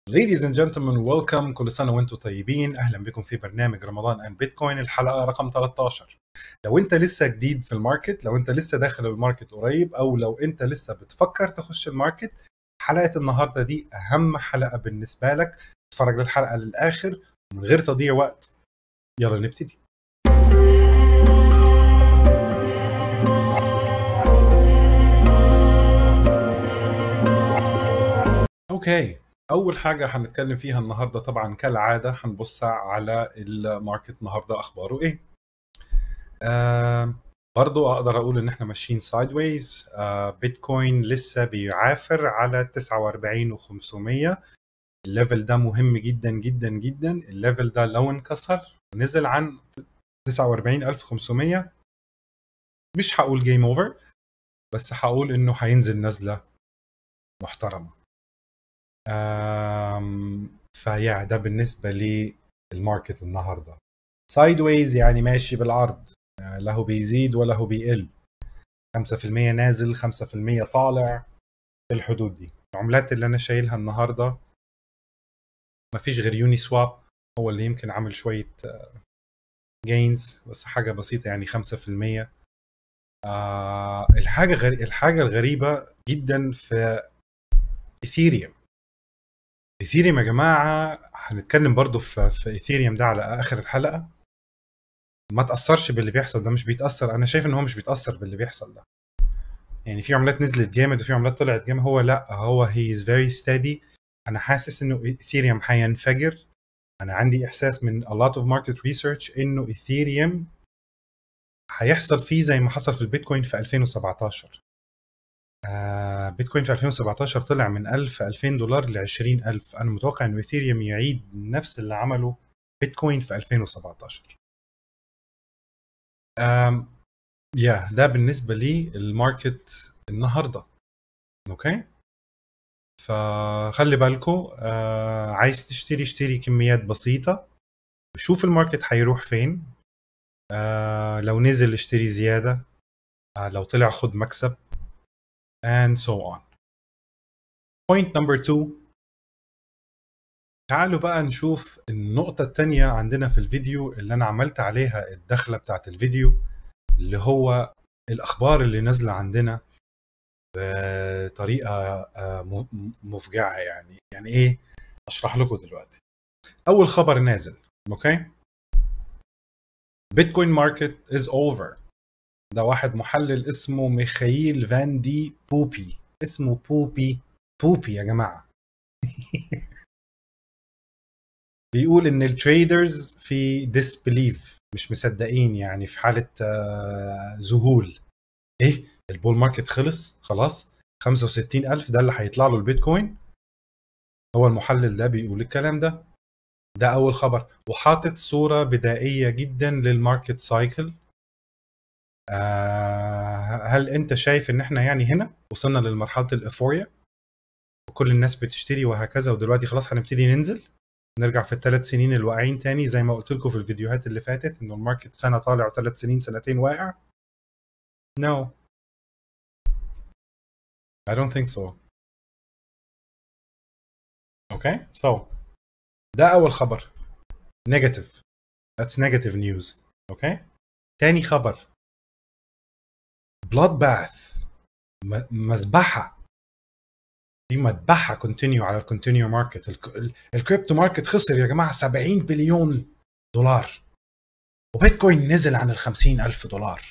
Ladies and gentlemen welcome كل سنة وانتم طيبين أهلا بكم في برنامج رمضان أند بيتكوين الحلقة رقم 13 لو انت لسه جديد في الماركت لو انت لسه داخل الماركت قريب أو لو انت لسه بتفكر تخش الماركت حلقة النهاردة دي أهم حلقة بالنسبة لك اتفرج للحلقة للآخر من غير تضييع وقت يلا نبتدي اوكي اول حاجه هنتكلم فيها النهارده طبعا كالعاده هنبص على الماركت النهارده اخباره ايه آه برضو اقدر اقول ان احنا ماشيين سايد ويز آه بيتكوين لسه بيعافر على 49 و500 الليفل ده مهم جدا جدا جدا الليفل ده لو انكسر ونزل عن 49500 مش هقول جيم اوفر بس هقول انه هينزل نزله محترمه آم، فيا ده بالنسبه للماركت النهارده سايد ويز يعني ماشي بالعرض آه، لا هو بيزيد ولا هو بيقل 5% نازل 5% طالع في الحدود دي العملات اللي انا شايلها النهارده ما فيش غير يوني سواب هو اللي يمكن عامل شويه جينز بس حاجه بسيطه يعني 5% آه الحاجه غري... الحاجه الغريبه جدا في ايثيريوم ايثيريوم يا جماعه هنتكلم برضو في في ايثيريوم ده على اخر الحلقه ما تاثرش باللي بيحصل ده مش بيتاثر انا شايف ان هو مش بيتاثر باللي بيحصل ده يعني في عملات نزلت جامد وفي عملات طلعت جامد هو لا هو هي از فيري ستادي انا حاسس انه ايثيريوم هينفجر انا عندي احساس من a lot of market research انه ايثيريوم هيحصل فيه زي ما حصل في البيتكوين في 2017 آه بيتكوين في 2017 طلع من 1000 2000 دولار ل 20000 انا متوقع انه ايثيريوم يعيد نفس اللي عمله بيتكوين في 2017 آم يا ده بالنسبه لي الماركت النهارده اوكي فخلي بالكم آه عايز تشتري اشتري كميات بسيطه شوف الماركت هيروح فين آه لو نزل اشتري زياده آه لو طلع خد مكسب and so on. Point number two تعالوا بقى نشوف النقطة التانية عندنا في الفيديو اللي أنا عملت عليها الدخلة بتاعت الفيديو اللي هو الأخبار اللي نازلة عندنا بطريقة آه، م- مفجعة يعني يعني إيه أشرح لكم دلوقتي أول خبر نازل أوكي بيتكوين ماركت از اوفر ده واحد محلل اسمه ميخائيل فان دي بوبي اسمه بوبي بوبي يا جماعة بيقول ان التريدرز في disbelief مش مصدقين يعني في حالة آه، ذهول ايه البول ماركت خلص خلاص 65 ألف ده اللي هيطلع له البيتكوين هو المحلل ده بيقول الكلام ده ده أول خبر وحاطط صورة بدائية جدا للماركت سايكل آه، هل انت شايف ان احنا يعني هنا وصلنا لمرحله الايفوريا وكل الناس بتشتري وهكذا ودلوقتي خلاص هنبتدي ننزل نرجع في الثلاث سنين الواقعين تاني زي ما قلت لكم في الفيديوهات اللي فاتت انه الماركت سنه طالع وثلاث سنين سنتين واقع No I don't think so Okay so ده أول خبر negative That's negative news Okay تاني خبر بلاد باث مذبحه في مذبحه كونتينيو على الكونتينيو ماركت الكريبتو ماركت خسر يا جماعه 70 بليون دولار وبيتكوين نزل عن ال 50 الف دولار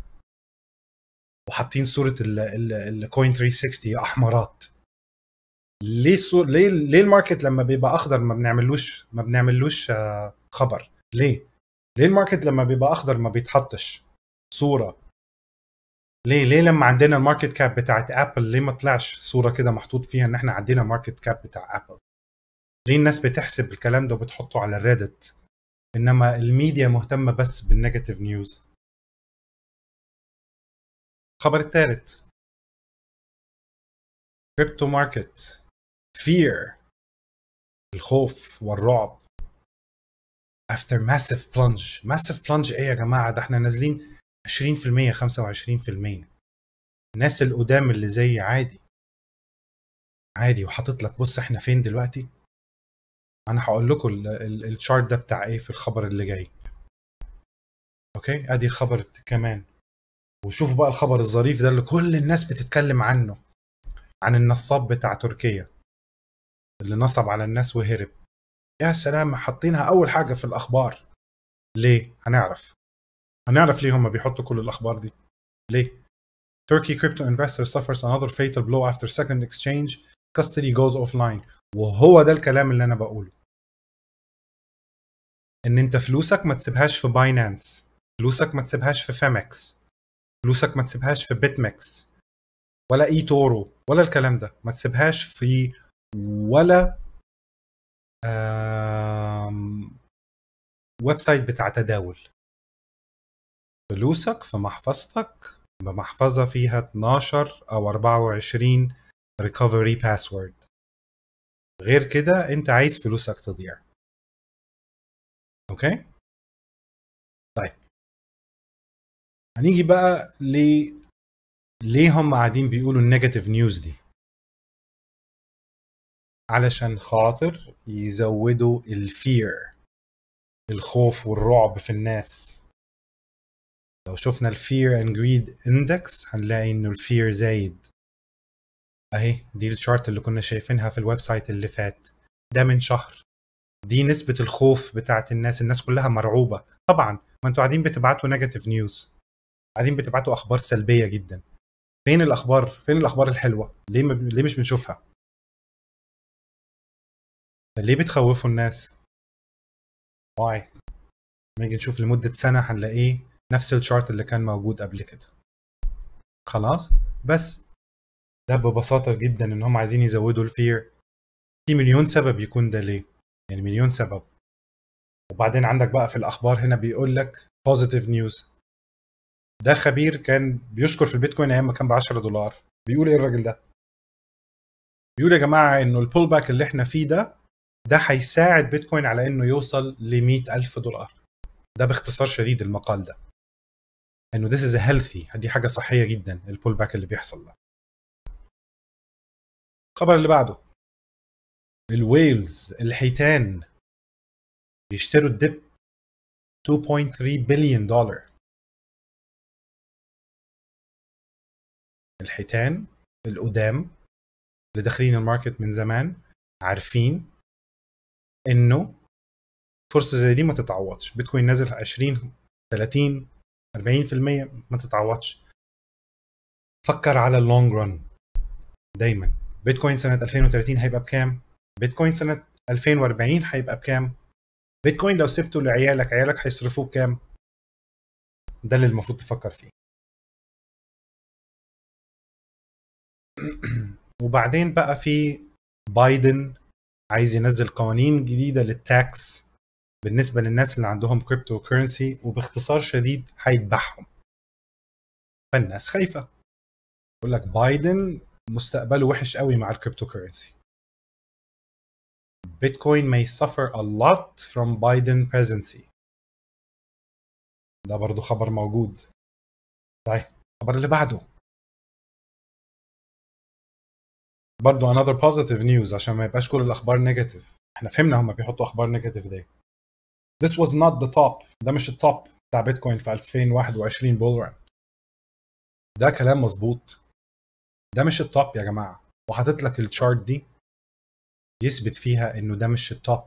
وحاطين صوره الكوين 360 احمرات ليه صور ليه ليه الماركت لما بيبقى اخضر ما بنعملوش ما بنعملوش آه، خبر ليه ليه الماركت لما بيبقى اخضر ما بيتحطش صوره ليه ليه لما عندنا الماركت كاب بتاعت ابل ليه ما طلعش صوره كده محطوط فيها ان احنا عندنا ماركت كاب بتاع ابل ليه الناس بتحسب الكلام ده وبتحطه على الريدت انما الميديا مهتمه بس بالنيجاتيف نيوز الخبر الثالث كريبتو ماركت fear الخوف والرعب after massive plunge massive plunge ايه يا جماعه ده احنا نازلين 20% 25% الناس القدام اللي زي عادي عادي وحاطط لك بص احنا فين دلوقتي انا هقول لكم الشارت ده بتاع ايه في الخبر اللي جاي اوكي ادي الخبر كمان وشوفوا بقى الخبر الظريف ده اللي كل الناس بتتكلم عنه عن النصاب بتاع تركيا اللي نصب على الناس وهرب يا سلام حاطينها اول حاجه في الاخبار ليه هنعرف هنعرف ليه هم بيحطوا كل الاخبار دي ليه Turkey crypto investor suffers another fatal blow after second exchange custody goes offline وهو ده الكلام اللي انا بقوله ان انت فلوسك ما تسيبهاش في باينانس فلوسك ما تسيبهاش في فيمكس فلوسك ما تسيبهاش في بيتمكس ولا اي تورو ولا الكلام ده ما تسيبهاش في ولا ويب سايت بتاع تداول فلوسك في محفظتك بمحفظة فيها 12 أو 24 ريكفري باسورد غير كده أنت عايز فلوسك تضيع أوكي؟ طيب هنيجي بقى ل ليه هم قاعدين بيقولوا النيجاتيف نيوز دي علشان خاطر يزودوا الفير الخوف والرعب في الناس لو شفنا الفير اند جريد اندكس هنلاقي انه الفير زايد اهي دي الشارت اللي كنا شايفينها في الويب سايت اللي فات ده من شهر دي نسبة الخوف بتاعت الناس الناس كلها مرعوبة طبعا ما انتوا قاعدين بتبعتوا نيجاتيف نيوز قاعدين بتبعتوا اخبار سلبية جدا فين الاخبار فين الاخبار الحلوة ليه م... ليه مش بنشوفها ليه بتخوفوا الناس واي نيجي نشوف لمدة سنة هنلاقيه نفس الشارت اللي كان موجود قبل كده خلاص بس ده ببساطة جدا ان هم عايزين يزودوا الفير في مليون سبب يكون ده ليه يعني مليون سبب وبعدين عندك بقى في الاخبار هنا بيقول لك بوزيتيف نيوز ده خبير كان بيشكر في البيتكوين ايام ما كان ب 10 دولار بيقول ايه الراجل ده بيقول يا جماعه انه البول باك اللي احنا فيه ده ده هيساعد بيتكوين على انه يوصل ل ألف دولار ده باختصار شديد المقال ده انه this is a healthy دي حاجه صحيه جدا البول باك اللي بيحصل ده الخبر اللي بعده الويلز الحيتان بيشتروا الدب 2.3 بليون دولار الحيتان القدام اللي داخلين الماركت من زمان عارفين انه فرصه زي دي ما تتعوضش بيتكوين نازل 20 30 40% ما تتعوضش فكر على اللونج رun دايما بيتكوين سنه 2030 هيبقى بكام بيتكوين سنه 2040 هيبقى بكام بيتكوين لو سبته لعيالك عيالك هيصرفوه بكام ده اللي المفروض تفكر فيه وبعدين بقى في بايدن عايز ينزل قوانين جديده للتاكس بالنسبه للناس اللي عندهم كريبتو كورنسي وباختصار شديد هيذبحهم فالناس خايفه يقول لك بايدن مستقبله وحش قوي مع الكريبتو كورنسي بيتكوين may suffer a lot from Biden presidency ده برضو خبر موجود طيب الخبر اللي بعده برضو another positive news عشان ما يبقاش كل الاخبار نيجاتيف احنا فهمنا هم بيحطوا اخبار نيجاتيف دي this was not the top ده مش التوب بتاع بيتكوين في 2021 بول ران ده كلام مظبوط ده مش التوب يا جماعه وحاطط لك الشارت دي يثبت فيها انه ده مش التوب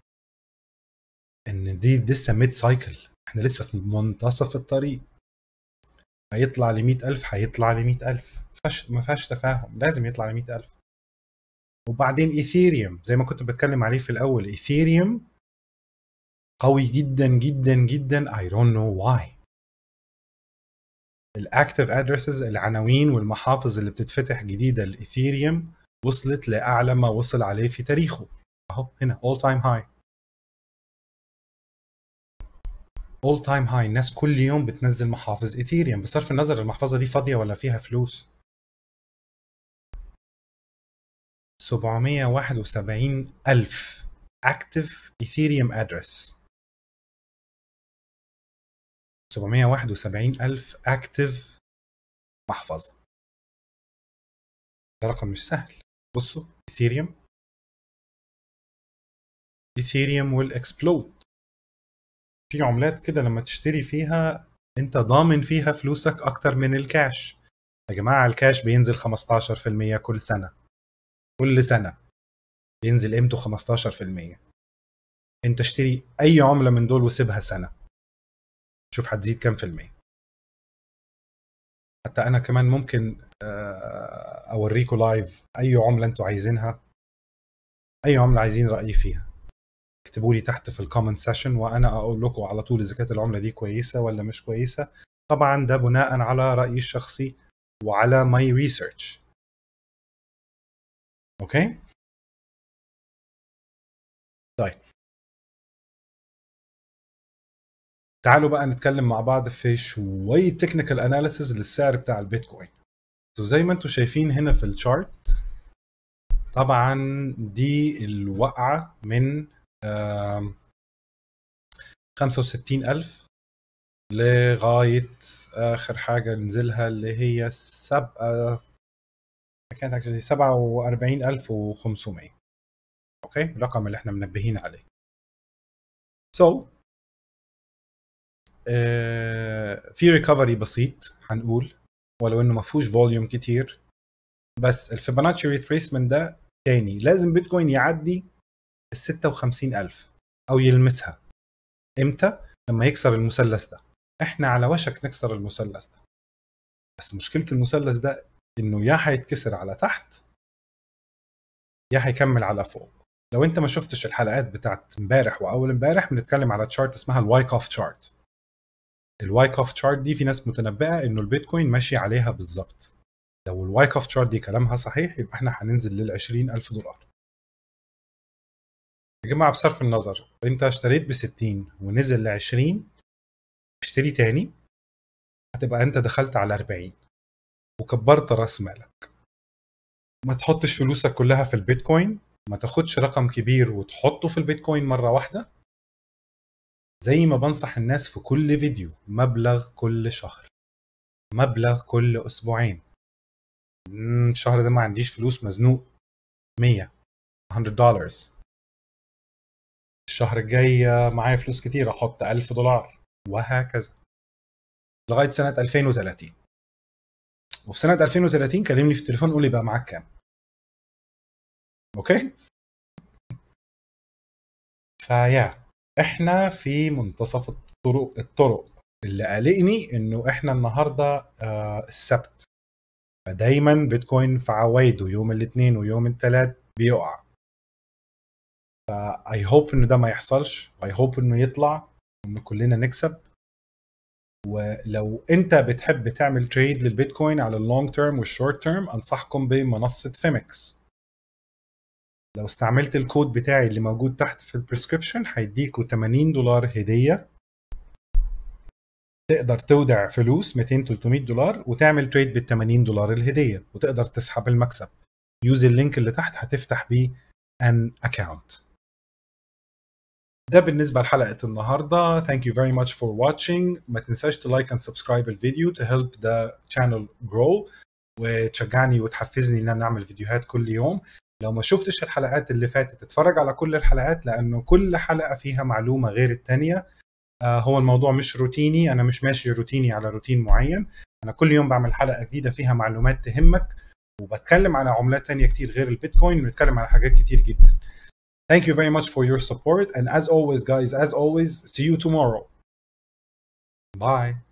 ان دي لسه ميد سايكل احنا لسه في منتصف الطريق هيطلع ل 100000 هيطلع ل 100000 ما فيهاش تفاهم لازم يطلع ل 100000 وبعدين ايثيريوم زي ما كنت بتكلم عليه في الاول ايثيريوم قوي جدا جدا جدا I don't know why الاكتف ادرسز العناوين والمحافظ اللي بتتفتح جديده الايثيريوم وصلت لاعلى ما وصل عليه في تاريخه اهو هنا all time high all time high الناس كل يوم بتنزل محافظ ايثيريوم بصرف النظر المحفظه دي فاضيه ولا فيها فلوس 771 ألف active ethereum address 771 ألف active محفظة ده رقم مش سهل بصوا ايثيريوم الايثيريوم والاكسبلود في عملات كده لما تشتري فيها انت ضامن فيها فلوسك اكتر من الكاش يا جماعه الكاش بينزل 15% كل سنه كل سنه بينزل قيمته 15% انت اشتري اي عمله من دول وسيبها سنه شوف هتزيد كام في المية حتى انا كمان ممكن آه، اوريكم لايف اي عمله انتوا عايزينها اي عمله عايزين رايي فيها اكتبوا لي تحت في الكومنت سيشن وانا اقول لكم على طول اذا كانت العمله دي كويسه ولا مش كويسه طبعا ده بناء على رايي الشخصي وعلى ماي ريسيرش اوكي طيب تعالوا بقى نتكلم مع بعض في شويه تكنيكال اناليسز للسعر بتاع البيتكوين وزي ما انتم شايفين هنا في الشارت طبعا دي الوقعه من 65000 لغايه اخر حاجه نزلها اللي هي سب كانت اكشلي 47500 اوكي الرقم اللي احنا منبهين عليه سو so, uh, في ريكفري بسيط هنقول ولو انه ما فيهوش فوليوم كتير بس الفيبوناتشي ريتريسمنت ده تاني لازم بيتكوين يعدي ال 56000 او يلمسها امتى لما يكسر المثلث ده احنا على وشك نكسر المثلث ده بس مشكله المثلث ده انه يا هيتكسر على تحت يا هيكمل على فوق لو انت ما شفتش الحلقات بتاعت امبارح واول امبارح بنتكلم على تشارت اسمها الوايك اوف تشارت الوايك اوف تشارت دي في ناس متنبئه انه البيتكوين ماشي عليها بالظبط لو الوايك اوف تشارت دي كلامها صحيح يبقى احنا هننزل لل 20000 دولار يا جماعه بصرف النظر انت اشتريت ب 60 ونزل ل 20 اشتري تاني هتبقى انت دخلت على 40 وكبرت راس مالك ما تحطش فلوسك كلها في البيتكوين ما تاخدش رقم كبير وتحطه في البيتكوين مره واحده زي ما بنصح الناس في كل فيديو مبلغ كل شهر مبلغ كل اسبوعين الشهر ده ما عنديش فلوس مزنوق 100 100 دولار الشهر الجاي معايا فلوس كتير احط 1000 دولار وهكذا لغايه سنه 2030 وفي سنه 2030 كلمني في التليفون قول لي بقى معاك كام اوكي فيا احنا في منتصف الطرق الطرق اللي قلقني انه احنا النهارده آه السبت فدايما بيتكوين في عوايده يوم الاثنين ويوم الثلاث بيقع فاي هوب انه ده ما يحصلش اي هوب انه يطلع وان كلنا نكسب ولو انت بتحب تعمل تريد للبيتكوين على اللونج تيرم والشورت تيرم انصحكم بمنصه فيمكس لو استعملت الكود بتاعي اللي موجود تحت في البريسكريبشن هيديكوا 80 دولار هديه تقدر تودع فلوس 200 300 دولار وتعمل تريد بال 80 دولار الهديه وتقدر تسحب المكسب يوز اللينك اللي تحت هتفتح بيه ان اكونت ده بالنسبة لحلقة النهاردة thank you very much for watching ما تنساش تلايك and subscribe الفيديو to help the channel grow وتشجعني وتحفزني ان انا اعمل فيديوهات كل يوم لو ما شفتش الحلقات اللي فاتت اتفرج على كل الحلقات لانه كل حلقة فيها معلومة غير التانية آه هو الموضوع مش روتيني انا مش ماشي روتيني على روتين معين انا كل يوم بعمل حلقة جديدة فيها معلومات تهمك وبتكلم على عملات تانية كتير غير البيتكوين بنتكلم على حاجات كتير جدا Thank you very much for your support. And as always, guys, as always, see you tomorrow. Bye.